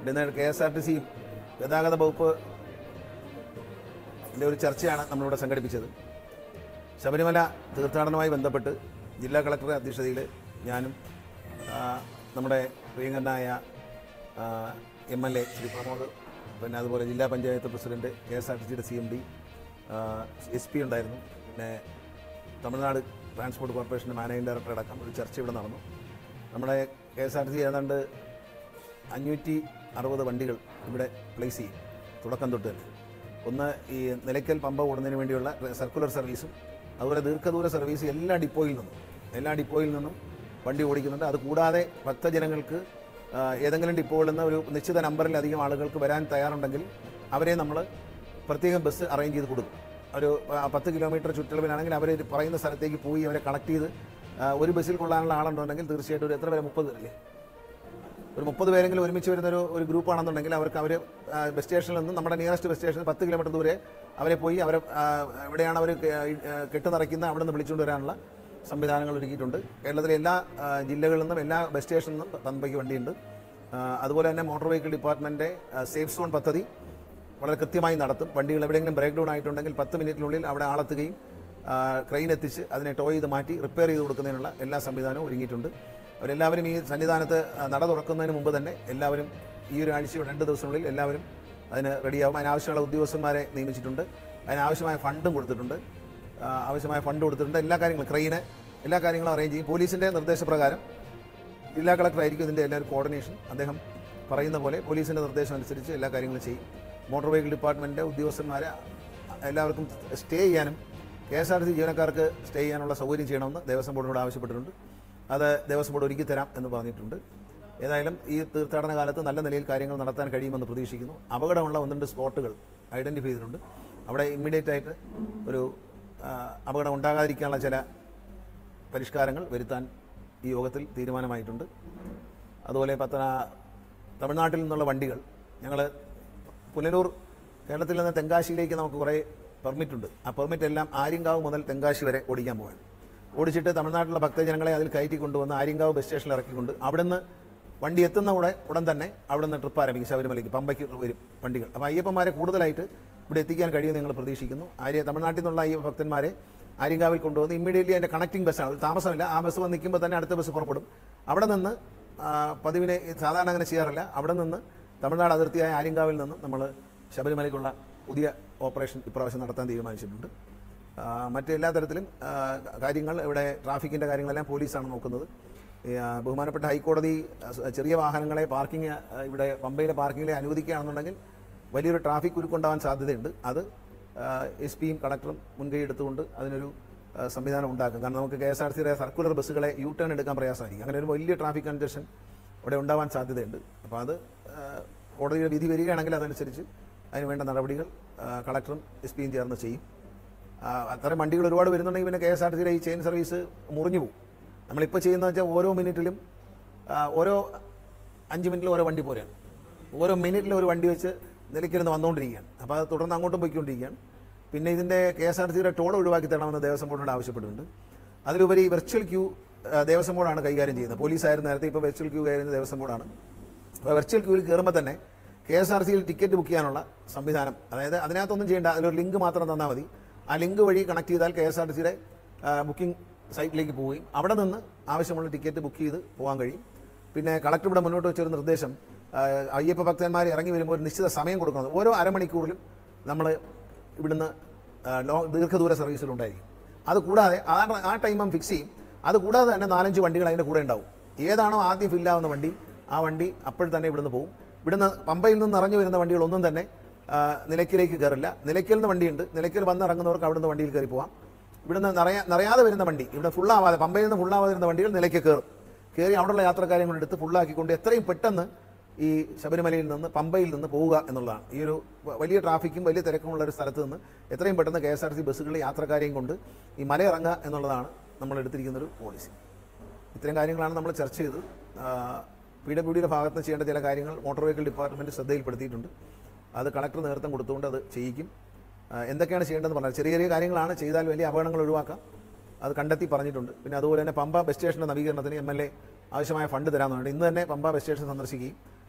ഇന്ന് K S R T സിയും ഗതാഗത വകുപ്പ് ഇതിൻ്റെ ഒരു ചർച്ചയാണ് നമ്മളിവിടെ സംഘടിപ്പിച്ചത് ശബരിമല തീർത്ഥാടനവുമായി ബന്ധപ്പെട്ട് ജില്ലാ കളക്ടറുടെ അധ്യക്ഷതയിൽ ഞാനും ആ, നമ്മുടെ പ്രിയങ്കരനായ M L A Shri Pramod പിന്നെ അതുപോലെ ജില്ലാ panchayat president K S R T സിയുടെ C M D S P ഉണ്ടായിരുന്നു പിന്നെ തമിഴ്നാട് ട്രാൻസ്പോർട്ട് കോർപ്പറേഷൻ്റെ മാനേജിംഗ് ഡയറക്ടർ അടക്കം ഒരു ചർച്ച ഇവിടെ നടന്നു നമ്മുടെ K S R T C ഏതാണ്ട് അഞ്ഞൂറ്റി അറുപത് വണ്ടികൾ ഇവിടെ പ്ലേസ് ചെയ്യും തുടക്കം തൊട്ട് തന്നെ ഒന്ന് ഈ നിലയ്ക്കൽ പമ്പ ഓടുന്നതിന് വേണ്ടിയുള്ള സർക്കുലർ സർവീസും അതുപോലെ ദീർഘദൂര സർവീസ് എല്ലാ ഡിപ്പോയിൽ നിന്നും എല്ലാ ഡിപ്പോയിൽ നിന്നും വണ്ടി ഓടിക്കുന്നുണ്ട് അതുകൂടാതെ ഭക്തജനങ്ങൾക്ക് ആ, ഏതെങ്കിലും ഡിപ്പോയിൽ നിന്ന് ഒരു നിശ്ചിത നമ്പറിലധികം ആളുകൾക്ക് വരാൻ തയ്യാറുണ്ടെങ്കിൽ അവരെ നമ്മൾ പ്രത്യേകം ബസ് അറേഞ്ച് ചെയ്ത് കൊടുക്കും ഒരു ആ, പത്ത് കിലോമീറ്റർ ചുറ്റളവിലാണെങ്കിൽ അവർ പറയുന്ന സ്ഥലത്തേക്ക് പോയി അവരെ കളക്ട് ചെയ്ത് ആ, ഒരു ബസ്സിൽ കൊള്ളാനുള്ള ആളുണ്ടെങ്കിൽ തീർച്ചയായിട്ടും ഒരു എത്ര പേരെ മുപ്പത് അല്ലേ ഒരു മുപ്പത് പേരെങ്കിലും ഒരുമിച്ച് വരുന്ന ഒരു ഒരു ഗ്രൂപ്പാണെന്നുണ്ടെങ്കിൽ അവർക്ക് അവർ ബസ് സ്റ്റേഷനിൽ നിന്ന് നമ്മുടെ നിയറസ്റ്റ് ബസ് സ്റ്റേഷനിൽ പത്ത് കിലോമീറ്റർ ദൂരെ അവരെ പോയി അവരെ ആ, എവിടെയാണ് അവർ കെട്ട് നിറയ്ക്കുന്ന അവിടെ നിന്ന് വിളിച്ചുകൊണ്ട് വരാനുള്ള സംവിധാനങ്ങൾ ഒരുക്കിയിട്ടുണ്ട് കേരളത്തിലെ എല്ലാ ആ, ജില്ലകളിൽ നിന്നും എല്ലാ ബസ് സ്റ്റേഷനിൽ നിന്നും പമ്പയ്ക്ക് വണ്ടിയുണ്ട് ആ, അതുപോലെ തന്നെ motor vehicle department safe zone പദ്ധതി വളരെ കൃത്യമായി നടത്തും വണ്ടികൾ എവിടെയെങ്കിലും ബ്രേക്ക് ഡൗൺ ആയിട്ടുണ്ടെങ്കിൽ പത്ത് മിനിറ്റിനുള്ളിൽ അവിടെ ആളെത്തുകയും ആ, ക്രെയിൻ എത്തിച്ച് അതിനെ ടോ ചെയ്ത് മാറ്റി റിപ്പയർ ചെയ്ത് കൊടുക്കുന്നതിനുള്ള എല്ലാ സംവിധാനവും ഒരുങ്ങിയിട്ടുണ്ട് അവരെല്ലാവരും ഈ സന്നിധാനത്ത് ആ, നട തുറക്കുന്നതിന് മുമ്പ് തന്നെ എല്ലാവരും ഈ ഒരു ആഴ്ച രണ്ട് ദിവസത്തിനുള്ളിൽ എല്ലാവരും അതിന് റെഡിയാവും അതിനാവശ്യമുള്ള ഉദ്യോഗസ്ഥന്മാരെ നിയമിച്ചിട്ടുണ്ട് അതിനാവശ്യമായ ഫണ്ടും കൊടുത്തിട്ടുണ്ട് ആ, ആവശ്യമായ ഫണ്ട് കൊടുത്തിട്ടുണ്ട് എല്ലാ കാര്യങ്ങളും ക്രെയിന് എല്ലാ കാര്യങ്ങളും അറേഞ്ച് ചെയ്യും പോലീസിൻ്റെ നിർദ്ദേശപ്രകാരം ജില്ലാ കളക്ടർ ആയിരിക്കും ഇതിൻ്റെ എല്ലാ ഒരു കോർഡിനേഷൻ അദ്ദേഹം പറയുന്ന പോലെ പോലീസിൻ്റെ നിർദ്ദേശം അനുസരിച്ച് എല്ലാ കാര്യങ്ങളും ചെയ്യും മോട്ടോർ വെഹിക്കിൾ ഡിപ്പാർട്ട്മെൻറ്റ് ഉദ്യോഗസ്ഥന്മാരെ എല്ലാവർക്കും സ്റ്റേ ചെയ്യാനും K S R T C ജീവനക്കാർക്ക് സ്റ്റേ ചെയ്യാനുള്ള സൗകര്യം ചെയ്യണമെന്ന് ദേവസ്വം ബോർഡിനോട് ആവശ്യപ്പെട്ടിട്ടുണ്ട് അത് ദേവസ്വം ബോർഡ് ഒരുക്കി തരാം എന്ന് പറഞ്ഞിട്ടുണ്ട് ഏതായാലും ഈ തീർത്ഥാടന കാലത്ത് നല്ല നിലയിൽ കാര്യങ്ങൾ നടത്താൻ കഴിയുമെന്ന് പ്രതീക്ഷിക്കുന്നു അപകടമുള്ള ഒന്ന് രണ്ട് സ്പോട്ടുകൾ ഐഡൻറ്റിഫൈ ചെയ്തിട്ടുണ്ട് അവിടെ ഇമ്മീഡിയറ്റ് ആയിട്ട് ഒരു ആ, അപകടം ഉണ്ടാകാതിരിക്കാനുള്ള ചില പരിഷ്കാരങ്ങൾ വരുത്താൻ ഈ യോഗത്തിൽ തീരുമാനമായിട്ടുണ്ട് അതുപോലെ പത്തന തമിഴ്നാട്ടിൽ നിന്നുള്ള വണ്ടികൾ ഞങ്ങൾ പുനലൂർ കേരളത്തിൽ നിന്ന് തെങ്കാശിയിലേക്ക് നമുക്ക് കുറേ പെർമിറ്റ് ഉണ്ട് ആ പെർമിറ്റ് എല്ലാം ആര്യങ്കാവ് മുതൽ തെങ്കാശി വരെ ഓടിക്കാൻ പോവാണ് ഓടിച്ചിട്ട് തമിഴ്നാട്ടിലുള്ള ഭക്തജനങ്ങളെ അതിൽ കയറ്റി കൊണ്ടുവന്ന് ആര്യങ്കാവ് ബസ് സ്റ്റേഷനിൽ ഇറക്കിക്കൊണ്ട് അവിടുന്ന് വണ്ടി എത്തുന്ന ഉടനെ ഉടൻ തന്നെ അവിടുന്ന് ട്രിപ്പ് ആരംഭിക്കും ശബരിമലയ്ക്ക് പമ്പയ്ക്ക് വരും വണ്ടികൾ അപ്പോൾ അയ്യപ്പന്മാരെ കൂടുതലായിട്ട് ഇവിടെ എത്തിക്കാൻ കഴിയുമെന്ന് ഞങ്ങൾ പ്രതീക്ഷിക്കുന്നു ആര്യ തമിഴ്നാട്ടിൽ നിന്നുള്ള അയ്യപ്പ ഭക്തന്മാരെ ആര്യങ്കാവിൽ കൊണ്ടുവന്ന് ഇമ്മീഡിയറ്റ്ലി അതിൻ്റെ കണക്റ്റിംഗ് ബസ്സാണ് ഒരു താമസമില്ല ആ ബസ് വന്ന് നിൽക്കുമ്പോൾ തന്നെ അടുത്ത ബസ് പുറപ്പെടും അവിടെ നിന്ന് ആ, പതിവിനെ സാധാരണ അങ്ങനെ ചെയ്യാറില്ല അവിടെ നിന്ന് തമിഴ്നാട് അതിർത്തിയായ ആര്യങ്കാവിൽ നിന്ന് നമ്മൾ ശബരിമലയ്ക്കുള്ള പുതിയ ഓപ്പറേഷൻ ഇപ്രാവശ്യം നടത്താൻ തീരുമാനിച്ചിട്ടുണ്ട് ആ, മറ്റെല്ലാ തരത്തിലും ആ, കാര്യങ്ങൾ ഇവിടെ ട്രാഫിക്കിൻ്റെ കാര്യങ്ങളെല്ലാം പോലീസാണ് നോക്കുന്നത് ഈ, ആ, ബഹുമാനപ്പെട്ട ഹൈക്കോടതി ആ, സ- ചെറിയ വാഹനങ്ങളെ പാർക്കിംഗ് ആ, ഇവിടെ പമ്പയിലെ പാർക്കിങ്ങിലെ അനുവദിക്കുകയാണെന്നുണ്ടെങ്കിൽ വലിയൊരു ട്രാഫിക് കുരുക്കുണ്ടാവാൻ സാധ്യതയുണ്ട് അത് എസ് പിയും കളക്ടറും മുൻകൈ എടുത്തുകൊണ്ട് അതിനൊരു ആ, സംവിധാനം ഉണ്ടാക്കും കാരണം നമുക്ക് കെ എസ് ആർ സിയുടെ സർക്കുലർ ബസ്സുകളെ യു ടേൺ എടുക്കാൻ പ്രയാസമായിരിക്കും അങ്ങനെ ഒരു വലിയ ട്രാഫിക് കൺജഷൻ ഇവിടെ ഉണ്ടാവാൻ സാധ്യതയുണ്ട് അപ്പോൾ അത് ആ, കോടതിയുടെ വിധി വരികയാണെങ്കിൽ അതനുസരിച്ച് അതിന് വേണ്ട നടപടികൾ ആ, കളക്ടറും എസ് പിയും ചേർന്ന് ചെയ്യും ആ, അത്തരം വണ്ടികൾ ഒരുപാട് വരുന്നുണ്ടെങ്കിൽ പിന്നെ കെ എസ് ആർ ടി സിയുടെ ഈ ചെയിൻ സർവീസ് മുറിഞ്ഞു പോകും നമ്മളിപ്പോൾ ചെയ്യുന്നത് വെച്ചാൽ ഓരോ മിനിറ്റിലും ആ, ഓരോ അഞ്ച് മിനിറ്റിൽ ഓരോ വണ്ടി പോലെയാണ് ഓരോ മിനിറ്റിൽ ഒരു വണ്ടി വെച്ച് നിലയ്ക്കിരുന്ന് വന്നുകൊണ്ടിരിക്കുകയാണ് അപ്പോൾ അത് തുടർന്ന് അങ്ങോട്ടും പോയിക്കൊണ്ടിരിക്കുകയാണ് പിന്നെ ഇതിൻ്റെ കെ എസ് ആർ സിയുടെ ടോൾ ഒഴിവാക്കി തരണമെന്ന് ദേവസ്വം ബോർഡിനോട് ആവശ്യപ്പെട്ടിട്ടുണ്ട് അതിലുപരി വെർച്വൽ ക്യൂ ആ, ദേവസ്വം ബോർഡാണ് കൈകാര്യം ചെയ്യുന്നത് പോലീസായിരുന്നു നേരത്തെ ഇപ്പോൾ വെർച്വൽ ക്യൂ കൈകാര്യം ചെയ്യുന്നത് ദേവസ്വം ബോർഡാണ് അപ്പോൾ വെർച്വൽ ക്യൂവിൽ കയറുമ്പോൾ തന്നെ കെ എസ് ആർ സിയിൽ ടിക്കറ്റ് ബുക്ക് ചെയ്യാനുള്ള സംവിധാനം അതായത് അതിനകത്തൊന്നും ചെയ്യേണ്ട അതിലൊരു ലിങ്ക് മാത്രം തന്നാൽ മതി ആ ലിങ്ക് വഴി കണക്ട് ചെയ്താൽ കെ എസ് ആർ ടി സിയുടെ ബുക്കിംഗ് സൈറ്റിലേക്ക് പോവുകയും അവിടെ നിന്ന് ആവശ്യമുള്ള ടിക്കറ്റ് ബുക്ക് ചെയ്ത് പോകാൻ കഴിയും പിന്നെ കളക്ടർ ഇവിടെ മുന്നോട്ട് വെച്ചൊരു നിർദ്ദേശം ആ, അയ്യപ്പ ഭക്തന്മാർ ഇറങ്ങി വരുമ്പോൾ ഒരു നിശ്ചിത സമയം കൊടുക്കണം ഓരോ അരമണിക്കൂറിലും നമ്മൾ ഇവിടുന്ന് ആ, ലോങ് ദീർഘദൂര സർവീസിലുണ്ടായിരിക്കും അത് കൂടാതെ ആ ആ ടൈം ഫിക്സ് ചെയ്യും അത് കൂടാതെ തന്നെ നാലഞ്ച് വണ്ടികൾ അതിൻ്റെ കൂടെ ഉണ്ടാവും ഏതാണോ ആദ്യം ഫില്ലാവുന്ന വണ്ടി ആ വണ്ടി അപ്പോൾ തന്നെ ഇവിടുന്ന് പോകും ഇവിടുന്ന് പമ്പയിൽ നിന്ന് ഇറങ്ങി വരുന്ന വണ്ടികളൊന്നും തന്നെ ആ, നിലയ്ക്കലേക്ക് കയറില്ല നിലയ്ക്കൽ നിന്ന് വണ്ടിയുണ്ട് നിലയ്ക്കൽ വന്ന് ഇറങ്ങുന്നവർക്ക് അവിടുന്ന് വണ്ടിയിൽ കയറി പോവാം ഇവിടുന്ന് നിറയാ നിറയാതെ വരുന്ന വണ്ടി ഇവിടെ ഫുള്ളാവാതെ പമ്പയിൽ നിന്ന് ഫുള്ളാവാതെ വരുന്ന വണ്ടികൾ നിലയ്ക്ക് കയറും കയറി അവിടെയുള്ള യാത്രക്കാരെ കൊണ്ട് എടുത്ത് ഫുള്ളാക്കിക്കൊണ്ട് എത്രയും പെട്ടെന്ന് ഈ ശബരിമലയിൽ നിന്ന് പമ്പയിൽ നിന്ന് പോവുക എന്നുള്ളതാണ് ഈ ഒരു വ- വലിയ ട്രാഫിക്കും വലിയ തിരക്കുമുള്ള ഒരു സ്ഥലത്ത് നിന്ന് എത്രയും പെട്ടെന്ന് K S R T C ബസ്സുകളിൽ യാത്രക്കാരെയും കൊണ്ട് ഈ മല ഇറങ്ങുക എന്നുള്ളതാണ് നമ്മൾ എടുത്തിരിക്കുന്ന ഒരു പോളിസി ഇത്തരം കാര്യങ്ങളാണ് നമ്മൾ ചർച്ച ചെയ്തത് പി ഡബ്ല്യു ഡിയുടെ ഭാഗത്ത് നിന്ന് ചെയ്യേണ്ട ചില കാര്യങ്ങൾ മോട്ടോർ വെഹിക്കിൾ ഡിപ്പാർട്ട്മെൻറ്റ് ശ്രദ്ധയിൽപ്പെടുത്തിയിട്ടുണ്ട് അത് കളക്ടർ നേതൃത്വം കൊടുത്തുകൊണ്ട് അത് ചെയ്യിക്കും ആ, എന്തൊക്കെയാണ് ചെയ്യേണ്ടതെന്ന് പറഞ്ഞാൽ ചെറിയ ചെറിയ കാര്യങ്ങളാണ് ചെയ്താൽ വലിയ അപകടങ്ങൾ ഒഴിവാക്കാം അത് കണ്ടെത്തി പറഞ്ഞിട്ടുണ്ട് പിന്നെ അതുപോലെ തന്നെ പമ്പ ബസ് സ്റ്റേഷൻ്റെ നവീകരണത്തിന് എം എൽ എ ആവശ്യമായ ഫണ്ട് തരാമെന്നുണ്ട് ഇന്ന് തന്നെ പമ്പ ബസ് സ്റ്റേഷൻ സന്ദർശിക്കുകയും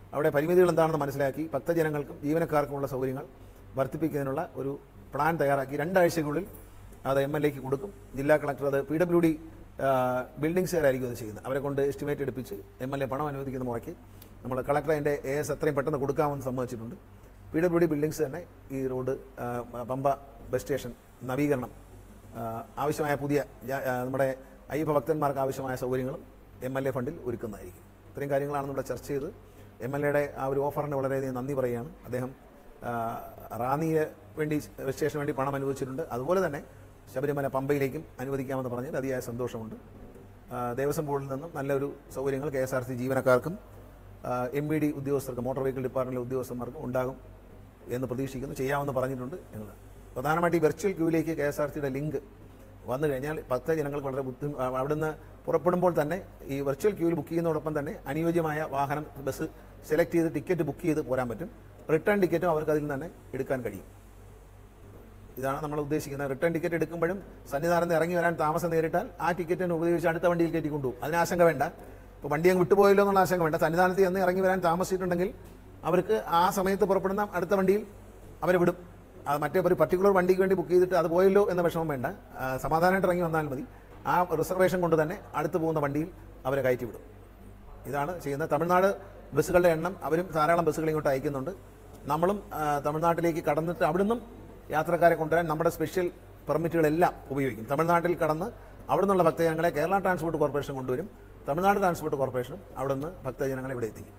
അവിടെ പരിമിതികൾ എന്താണെന്ന് മനസ്സിലാക്കി ഭക്തജനങ്ങൾക്കും ജീവനക്കാർക്കുമുള്ള സൗകര്യങ്ങൾ വർദ്ധിപ്പിക്കുന്നതിനുള്ള ഒരു പ്ലാൻ തയ്യാറാക്കി രണ്ടാഴ്ചയ്ക്കുള്ളിൽ അത് എം എൽ എക്ക് കൊടുക്കും ജില്ലാ കളക്ടർ അത് പി ഡബ്ല്യു ഡി ബിൽഡിംഗ്സുകാരായിരിക്കും അത് ചെയ്യുന്നത് അവരെ കൊണ്ട് എസ്റ്റിമേറ്റ് എടുപ്പിച്ച് എം എൽ എ പണം അനുവദിക്കുന്ന മുറയ്ക്ക് നമ്മൾ കളക്ടർ അതിൻ്റെ എ എസ് എത്രയും പെട്ടെന്ന് കൊടുക്കാമെന്ന് സമ്മതിച്ചിട്ടുണ്ട് പി ഡബ്ല്യു ഡി ബിൽഡിംഗ്സ് തന്നെ ഈ റോഡ് ആ, പമ്പ ബസ് സ്റ്റേഷൻ നവീകരണം ആ, ആവശ്യമായ പുതിയ ജാ- ആ, നമ്മുടെ അയ്യപ്പ ഭക്തന്മാർക്ക് ആവശ്യമായ സൗകര്യങ്ങളും എം എൽ എ ഫണ്ടിൽ ഒരുക്കുന്നതായിരിക്കും ഇത്രയും കാര്യങ്ങളാണ് നമ്മുടെ ചർച്ച ചെയ്ത് എം എൽ എയുടെ ആ ഒരു ഓഫറിന് വളരെയധികം നന്ദി പറയുകയാണ് അദ്ദേഹം ആ, റാന്നിയെ വേണ്ടി രജിസ്ട്രേഷന് വേണ്ടി പണം അനുവദിച്ചിട്ടുണ്ട് അതുപോലെ തന്നെ ശബരിമല പമ്പയിലേക്കും അനുവദിക്കാമെന്ന് പറഞ്ഞതിൽ അതിയായ സന്തോഷമുണ്ട് ആ, ദേവസ്വം ബോർഡിൽ നിന്നും നല്ലൊരു സൗകര്യങ്ങൾ കെ എസ് ആർ സി ജീവനക്കാർക്കും എം ബി ഡി ഉദ്യോഗസ്ഥർക്കും മോട്ടോർ വെഹിക്കിൾ ഡിപ്പാർട്ട്മെൻറ്റിലെ ഉദ്യോഗസ്ഥന്മാർക്കും ഉണ്ടാകും എന്ന് പ്രതീക്ഷിക്കുന്നു ചെയ്യാമെന്ന് പറഞ്ഞിട്ടുണ്ട് ഞങ്ങൾ പ്രധാനമായിട്ട് ഈ വെർച്വൽ ക്യൂവിലേക്ക് കെ എസ് ആർ സിയുടെ ലിങ്ക് വന്നു കഴിഞ്ഞാൽ ഭക്തജനങ്ങൾക്ക് വളരെ ബുദ്ധി അവിടുന്ന് പുറപ്പെടുമ്പോൾ തന്നെ ഈ വെർച്വൽ ക്യൂവിൽ ബുക്ക് ചെയ്യുന്നതോടൊപ്പം തന്നെ അനുയോജ്യമായ വാഹനം ബസ് സെലക്ട് ചെയ്ത് ടിക്കറ്റ് ബുക്ക് ചെയ്ത് പോരാൻ പറ്റും റിട്ടേൺ ടിക്കറ്റും അവർക്ക് അതിൽ നിന്ന് തന്നെ എടുക്കാൻ കഴിയും ഇതാണ് നമ്മൾ ഉദ്ദേശിക്കുന്നത് റിട്ടേൺ ടിക്കറ്റ് എടുക്കുമ്പോഴും സന്നിധാനത്ത് നിന്ന് ഇറങ്ങി വരാൻ താമസം നേരിട്ടാൽ ആ ടിക്കറ്റിന് ഉപയോഗിച്ച് അടുത്ത വണ്ടിയിൽ കയറ്റി കൊണ്ടുപോകും അതിന് ആശങ്ക വേണ്ട ഇപ്പോൾ വണ്ടി അങ്ങ് വിട്ടുപോയല്ലോ എന്നുള്ള ആശങ്ക വേണ്ട സന്നിധാനത്ത് നിന്ന് ഇറങ്ങി വരാൻ താമസിച്ചിട്ടുണ്ടെങ്കിൽ അവർക്ക് ആ സമയത്ത് പുറപ്പെടുന്ന അടുത്ത വണ്ടിയിൽ അവരെ വിടും അത് മറ്റേ ഒരു പർട്ടിക്കുലർ വണ്ടിക്ക് വേണ്ടി ബുക്ക് ചെയ്തിട്ട് അത് പോയല്ലോ എന്ന വിഷമം വേണ്ട ആ, സമാധാനമായിട്ട് ഇറങ്ങി വന്നാൽ മതി ആ റിസർവേഷൻ കൊണ്ട് തന്നെ അടുത്ത് പോകുന്ന വണ്ടിയിൽ അവരെ കയറ്റി വിടും ഇതാണ് ചെയ്യുന്നത് തമിഴ്നാട് ബസ്സുകളുടെ എണ്ണം അവരും ധാരാളം ബസ്സുകൾ ഇങ്ങോട്ട് അയക്കുന്നുണ്ട് നമ്മളും ആ, തമിഴ്നാട്ടിലേക്ക് കടന്നിട്ട് അവിടുന്നും യാത്രക്കാരെ കൊണ്ടുവരാൻ നമ്മുടെ സ്പെഷ്യൽ പെർമിറ്റുകളെല്ലാം ഉപയോഗിക്കും തമിഴ്നാട്ടിൽ കടന്ന് അവിടെ നിന്നുള്ള ഭക്തജനങ്ങളെ കേരള ട്രാൻസ്പോർട്ട് കോർപ്പറേഷൻ കൊണ്ടുവരും തമിഴ്നാട് ട്രാൻസ്പോർട്ട് കോർപ്പറേഷനും അവിടെ നിന്ന് ഭക്തജനങ്ങളെ ഇവിടെ എത്തിക്കും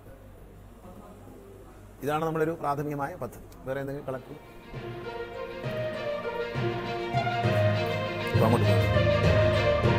ഇതാണ് നമ്മളൊരു പ്രാഥമികമായ പദ്ധതി വേറെ എന്തെങ്കിലും കളക്ടർ അപ്പോൾ അങ്ങോട്ട് പോകാം